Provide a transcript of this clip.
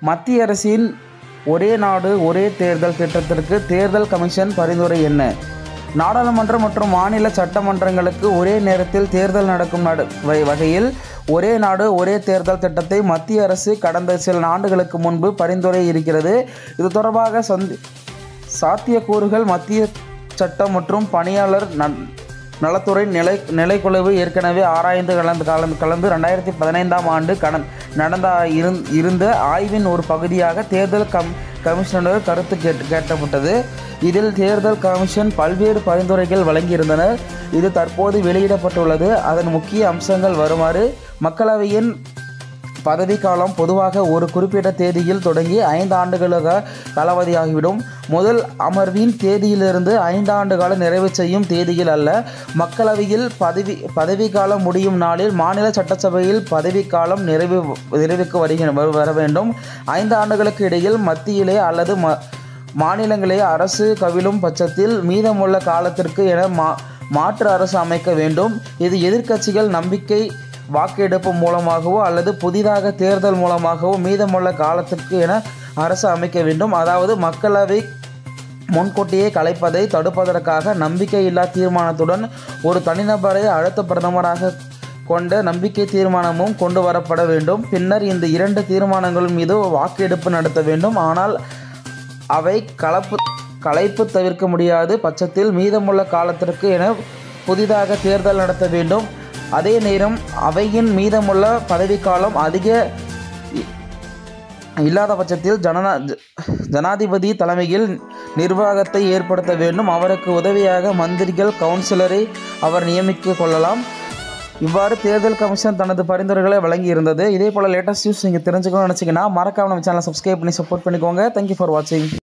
மத்திய அரசின் ஒரே நாடு ஒரே தேர்தல் திட்டத்திற்கு தேர்தல் கமிஷன் பரிந்துரை என்ன நாடாளுமன்ற மற்றும் மாநில சட்டமன்றங்களுக்கு ஒரே நேரத்தில் தேர்தல் நடக்கும் நட வ- வகையில் ஒரே நாடு ஒரே தேர்தல் திட்டத்தை மத்திய அரசு கடந்த சில ஆண்டுகளுக்கு முன்பு பரிந்துரை இருக்கிறது இது தொடர்பாக சந்தி சாத்தியக்கூறுகள் மத்திய சட்டம் மற்றும் பணியாளர் நன் நலத்துறை நிலை நிலைக்குழுவு ஏற்கனவே ஆராய்ந்து கலந்து கலந்து கலந்து ரெண்டாயிரத்தி பதினைந்தாம் ஆண்டு கடன் நடந்த இருந் இருந்த ஆய்வின் ஒரு பகுதியாக தேர்தல் கம் கமிஷனர் கருத்து கேட் கேட்கப்பட்டது இதில் தேர்தல் கமிஷன் பல்வேறு பரிந்துரைகள் வழங்கியிருந்தனர் இது தற்போது வெளியிடப்பட்டுள்ளது அதன் முக்கிய அம்சங்கள் வருமாறு மக்களவையின் பதவிக்காலம் பொதுவாக ஒரு குறிப்பிட்ட தேதியில் தொடங்கி ஐந்து ஆண்டுகளாக காலாவதியாகிவிடும் முதல் அமர்வின் தேதியிலிருந்து ஐந்து ஆண்டு கால நிறைவு செய்யும் தேதியில் அல்ல மக்களவையில் பதவி பதவிக்காலம் முடியும் நாளில் மாநில சட்டசபையில் பதவிக்காலம் நிறைவு நிறைவுக்கு வருகிற வர- வர வேண்டும் ஐந்து ஆண்டுகளுக்கு இடையில் மத்தியிலே அல்லது ம மாநிலங்களே அரசு கவிழும் பட்சத்தில் மீதமுள்ள காலத்திற்கு என மா மாற்று அரசு அமைக்க வேண்டும் இது எதிர்க்கட்சிகள் நம்பிக்கை வாக்கெடுப்பு மூலமாகவோ அல்லது புதிதாக தேர்தல் மூலமாகவோ மீதமுள்ள காலத்திற்கு என அரசு அமைக்க வேண்டும் அதாவது மக்களவை முன்கூட்டியே கலைப்பதை தடுப்பதற்காக நம்பிக்கையில்லா தீர்மானத்துடன் ஒரு தனிநபரை அடுத்த பிரதமராக கொண்ட நம்பிக்கை தீர்மானமும் கொண்டு வரப்பட வேண்டும் பின்னர் இந்த இரண்டு தீர்மானங்கள் மீது வாக்கெடுப்பு நடத்த வேண்டும் ஆனால் அவை கலப்பு கலைப்பு தவிர்க்க முடியாது பட்சத்தில் மீதமுள்ள காலத்திற்கு என புதிதாக தேர்தல் நடத்த வேண்டும் அதே நேரம் அவையின் மீதமுள்ள பதவிக்காலம் அதிக இ- இல்லாத பட்சத்தில் ஜனநா ஜ- ஜனாதிபதி தலைமையில் நிர்வாகத்தை ஏற்படுத்த வேண்டும் அவருக்கு உதவியாக மந்திரிகள் கவுன்சிலரை அவர் நியமிக்க கொள்ளலாம் இவ்வாறு தேர்தல் கமிஷன் தனது பரிந்துரைகளை வழங்கியிருந்தது இதே போல் லேட்டஸ்ட் நியூஸ் நீங்கள் தெரிஞ்சுக்கணும்னு நினச்சிங்கன்னா மறக்காம நம்ம சேனலை சப்ஸ்கிரைப் பண்ணி சப்போர்ட் பண்ணிக்கோங்க தேங்க்யூ ஃபார் வாட்சிங்